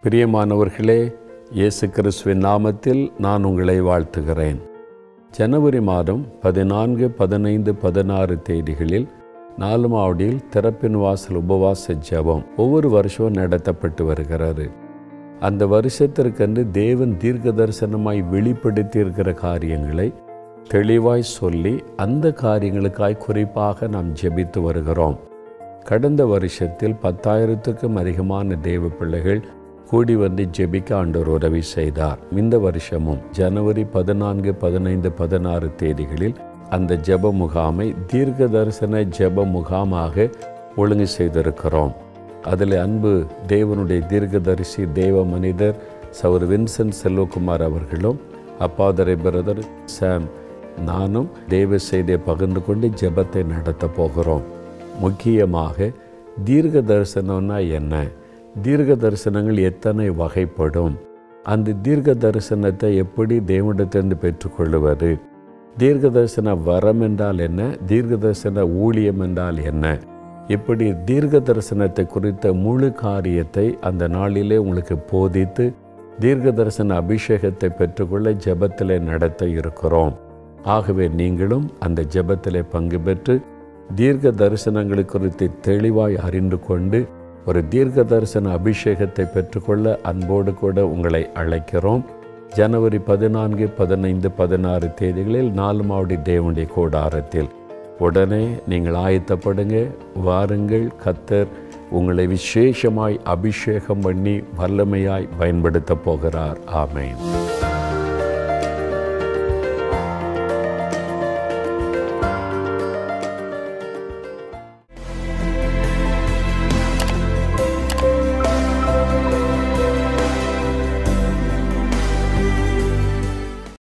பிரியமானவர்களே இயேசு கிறிஸ்துவின் நாமத்தில் நான் உங்களை வாழ்த்துகிறேன் ஜனவரி மாதம் பதினான்கு பதினைந்து பதினாறு தேதிகளில் நாலு மாவடியில் திறப்பின் வாசல் உபவாச ஜெபம் ஒவ்வொரு வருஷமும் நடத்தப்பட்டு வருகிறது அந்த வருஷத்திற்கென்று தேவன் தீர்க்க தரிசனமாய் வெளிப்படுத்தி இருக்கிற காரியங்களை தெளிவாய் சொல்லி அந்த காரியங்களுக்காய் குறிப்பாக நாம் ஜெபித்து வருகிறோம் கடந்த வருஷத்தில் பத்தாயிரத்துக்கும் அதிகமான தேவ பிள்ளைகள் கூடி வந்து ஜெபிக்க ஆண்டவர் உதவி செய்தார் இந்த வருஷமும் ஜனவரி பதினான்கு பதினைந்து பதினாறு தேதிகளில் அந்த ஜெப முகாமை தீர்க்க தரிசன ஜெப முகாமாக ஒழுங்கு செய்திருக்கிறோம் அதில் அன்பு தேவனுடைய தீர்க்கதரிசி தேவ மனிதர் சவர் வின்சென்ட் செல்வகுமார் அவர்களும் அப்பாதரை பிரதர் சாம் நானும் தேவ செய்தியை பகிர்ந்து கொண்டு ஜெபத்தை நடத்த போகிறோம் முக்கியமாக தீர்க்க தரிசனம்னா என்ன தீர்க்க தரிசனங்கள் எத்தனை வகைப்படும் அந்த தீர்க்க தரிசனத்தை எப்படி தேவனிடத்திலிருந்து பெற்றுக்கொள்வது தீர்க்க தரிசன வரம் என்றால் என்ன தீர்க்க தரிசன ஊழியம் என்றால் என்ன இப்படி தீர்க்க தரிசனத்தை குறித்த முழு காரியத்தை அந்த நாளிலே உங்களுக்கு போதித்து தீர்க்க தரிசன அபிஷேகத்தை பெற்றுக்கொள்ள ஜெபத்திலே நடத்த இருக்கிறோம் ஆகவே நீங்களும் அந்த ஜெபத்திலே பங்கு பெற்று தீர்க்க தரிசனங்களை குறித்து தெளிவாய் அறிந்து கொண்டு ஒரு தீர்க்க தரிசன அபிஷேகத்தை பெற்றுக்கொள்ள அன்போடு கூட உங்களை அழைக்கிறோம் ஜனவரி பதினான்கு பதினைந்து பதினாறு தேதிகளில் நாலு மாவடி தேவனுடைய கூடாரத்தில் உடனே நீங்கள் ஆயத்தப்படுங்க வாருங்கள் கத்தர் உங்களை விசேஷமாய் அபிஷேகம் பண்ணி வல்லமையாய் பயன்படுத்த போகிறார் ஆமேன்